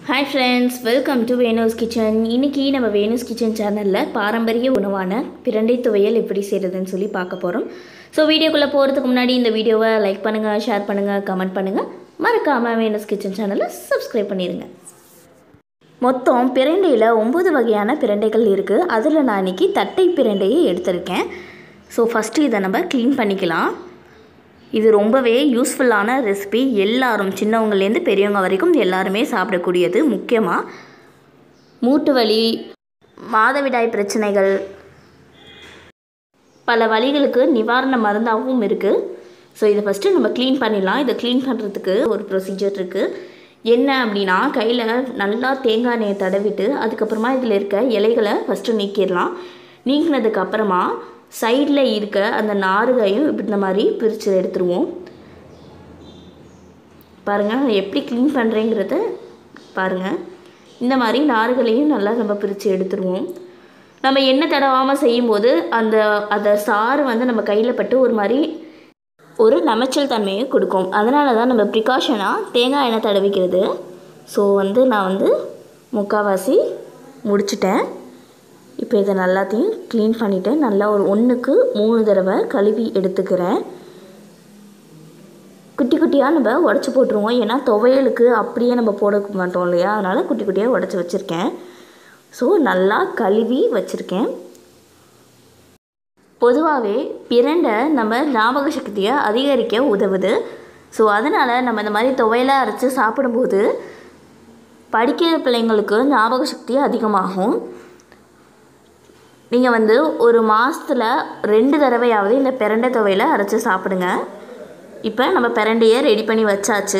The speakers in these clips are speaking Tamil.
hi friends welcome to Venu's kitchen இன்னைக்கு நம்ம வேணுஸ் கிச்சன் சேனலில் பாரம்பரிய உணவான பிரண்டை துவையல் எப்படி செய்கிறதுன்னு சொல்லி பார்க்க போகிறோம் ஸோ வீடியோக்குள்ளே போகிறதுக்கு முன்னாடி இந்த வீடியோவை லைக் பண்ணுங்கள் ஷேர் பண்ணுங்கள் கமெண்ட் பண்ணுங்கள் மறக்காமல் வேணுஸ் கிச்சன் சேனலை சப்ஸ்கிரைப் பண்ணிடுங்க மொத்தம் பிரண்டையில் ஒம்பது வகையான பிரண்டைகள் இருக்குது அதில் நான் இன்னைக்கு தட்டை பிரண்டையை எடுத்திருக்கேன் ஸோ ஃபஸ்ட்டு இதை நம்ம க்ளீன் பண்ணிக்கலாம் இது ரொம்பவே யூஸ்ஃபுல்லான ரெசிபி எல்லாரும் சின்னவங்கலேருந்து பெரியவங்க வரைக்கும் எல்லாருமே சாப்பிடக்கூடியது முக்கியமாக மூட்டு வலி மாதவிடாய் பிரச்சனைகள் பல வலிகளுக்கு நிவாரண மருந்தாகவும் இருக்குது ஸோ இதை ஃபஸ்ட்டு நம்ம க்ளீன் பண்ணிடலாம் இதை க்ளீன் பண்ணுறதுக்கு ஒரு ப்ரொசீஜர் இருக்குது என்ன அப்படின்னா கையில் நல்லா தேங்காய் எண்ணெயை தடவிட்டு அதுக்கப்புறமா இதில் இருக்க இலைகளை ஃபஸ்ட்டு நீக்கிடலாம் நீக்கினதுக்கு அப்புறமா சைடில் இருக்க அந்த நாறுகையும் இப்படி இந்த மாதிரி பிரித்து எடுத்துருவோம் பாருங்கள் எப்படி க்ளீன் பண்ணுறேங்கிறத பாருங்கள் இந்த மாதிரி நாறுகளையும் நல்லா நம்ம பிரித்து எடுத்துருவோம் நம்ம எண்ணெய் தடவாமல் செய்யும்போது அந்த அந்த சாறு வந்து நம்ம கையில் பட்டு ஒரு மாதிரி ஒரு நமைச்சல் தன்மையை கொடுக்கும் அதனால தான் நம்ம ப்ரிகாஷனாக தேங்காய் எண்ணெய் தடவிக்கிறது ஸோ வந்து நான் வந்து முக்கால்வாசி முடிச்சிட்டேன் இப்போ இதை நல்லாத்தையும் க்ளீன் பண்ணிவிட்டு நல்லா ஒரு ஒன்றுக்கு மூணு தடவை கழுவி எடுத்துக்கிறேன் குட்டி குட்டியாக நம்ம உடச்சி போட்டுருவோம் ஏன்னா துவையலுக்கு அப்படியே நம்ம போட மாட்டோம் இல்லையா அதனால் குட்டி குட்டியாக உடச்சி வச்சுருக்கேன் ஸோ நல்லா கழுவி வச்சுருக்கேன் பொதுவாகவே பிரண்டை நம்ம ஞாபக சக்தியை அதிகரிக்க உதவுது ஸோ அதனால் நம்ம இந்த மாதிரி துவையலாக அரைச்சி சாப்பிடும்போது படிக்கிற பிள்ளைங்களுக்கு ஞாபக சக்தி அதிகமாகும் நீங்கள் வந்து ஒரு மாதத்தில் ரெண்டு தடவையாவது இந்த பிரண்டை துவையில் அரைச்சி சாப்பிடுங்க இப்போ நம்ம பிரண்டையை ரெடி பண்ணி வச்சாச்சு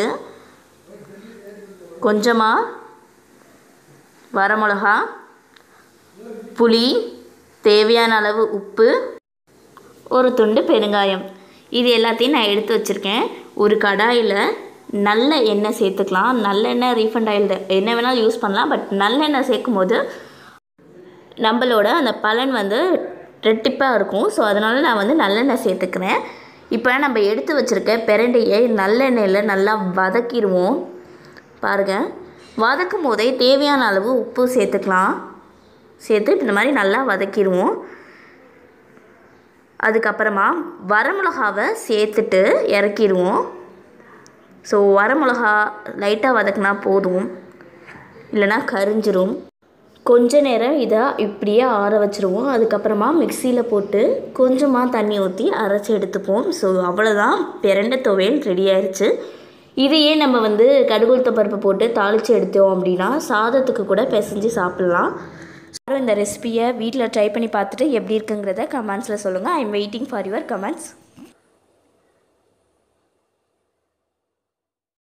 கொஞ்சமாக வரமிளகா புளி தேவையான அளவு உப்பு ஒரு துண்டு பெருங்காயம் இது எல்லாத்தையும் நான் எடுத்து வச்சுருக்கேன் ஒரு கடாயில் நல்ல எண்ணெய் சேர்த்துக்கலாம் நல்லெண்ணெய் ரீஃபண்ட் ஆயில் என்ன வேணாலும் யூஸ் பண்ணலாம் பட் நல்லெண்ணெய் சேர்க்கும் போது நம்மளோட அந்த பலன் வந்து ரெட்டிப்பாக இருக்கும் ஸோ அதனால் நான் வந்து நல்லெண்ணெய் சேர்த்துக்கிறேன் இப்போ நம்ம எடுத்து வச்சுருக்க பிரண்டையை நல்லெண்ணெயில் நல்லா வதக்கிடுவோம் பாருங்கள் வதக்கும் போதே தேவையான அளவு உப்பு சேர்த்துக்கலாம் சேர்த்து இந்த மாதிரி நல்லா வதக்கிடுவோம் அதுக்கப்புறமா வரமிளகாவை சேர்த்துட்டு இறக்கிடுவோம் ஸோ வரமிளகா லைட்டாக வதக்குனா போதும் இல்லைனா கரிஞ்சிரும் கொஞ்ச நேரம் இதை இப்படியே ஆற வச்சுருவோம் அதுக்கப்புறமா மிக்சியில் போட்டு கொஞ்சமாக தண்ணி ஊற்றி அரைச்சி எடுத்துப்போம் ஸோ அவ்வளோதான் பிரண்டை துவையல் ரெடி ஆயிடுச்சு இதையே நம்ம வந்து கடுகுளுத்த பருப்பு போட்டு தாளித்து எடுத்தோம் அப்படின்னா சாதத்துக்கு கூட பிசைஞ்சு சாப்பிட்லாம் யாரும் இந்த ரெசிபியை வீட்டில் ட்ரை பண்ணி பார்த்துட்டு எப்படி இருக்குங்கிறத கமெண்ட்ஸில் சொல்லுங்கள் I am waiting for your comments